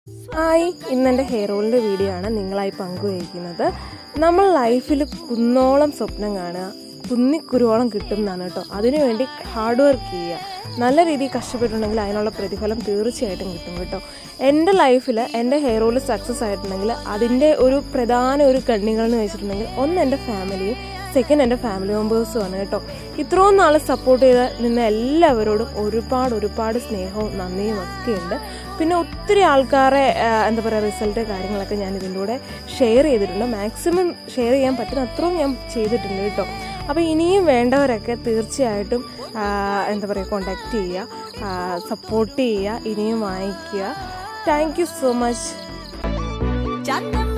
hi ഇന്നെൻ്റെ hair ഓയിലിൻ്റെ video ആണ് നിങ്ങളായി പങ്കുവയ്ക്കുന്നത് നമ്മൾ ലൈഫിൽ കുന്നോളം സ്വപ്നം കാണുക കുന്നിക്കുരുവോളം കിട്ടും എന്നാണ് കേട്ടോ അതിനുവേണ്ടി ഹാർഡ് വർക്ക് ചെയ്യുക നല്ല രീതിയിൽ കഷ്ടപ്പെട്ടിട്ടുണ്ടെങ്കിൽ അതിനുള്ള പ്രതിഫലം തീർച്ചയായിട്ടും കിട്ടും കേട്ടോ എൻ്റെ ലൈഫിൽ എൻ്റെ ഹെയർ ഓയിൽ സക്സസ് ആയിട്ടുണ്ടെങ്കിൽ അതിൻ്റെ ഒരു പ്രധാന ഒരു കണ്ണികൾ എന്ന് വെച്ചിട്ടുണ്ടെങ്കിൽ ഒന്ന് എൻ്റെ ഫാമിലിയും സെക്കൻഡ് എൻ്റെ ഫാമിലി മെമ്പേഴ്സും ആണ് കേട്ടോ ഇത്രയും നാൾ സപ്പോർട്ട് ചെയ്ത് നിന്ന എല്ലാവരോടും ഒരുപാട് ഒരുപാട് സ്നേഹവും നന്ദിയും ഒക്കെ ഉണ്ട് പിന്നെ ഒത്തിരി ആൾക്കാരെ ആ, എന്താ പറയുക റിസൾട്ട് കാര്യങ്ങളൊക്കെ ഞാൻ ഇതിൻ്റെ കൂടെ ഷെയർ ചെയ്തിട്ടുണ്ട് മാക്സിമം ഷെയർ ചെയ്യാൻ പറ്റുന്ന അത്രയും ഞാൻ ചെയ്തിട്ടുണ്ട് കേട്ടോ അപ്പോൾ ഇനിയും വേണ്ടവരൊക്കെ തീർച്ചയായിട്ടും ആ, എന്താ പറയുക കോണ്ടാക്ട് ചെയ്യുക സപ്പോർട്ട് ചെയ്യുക ഇനിയും വാങ്ങിക്കുക thank you so much Chandana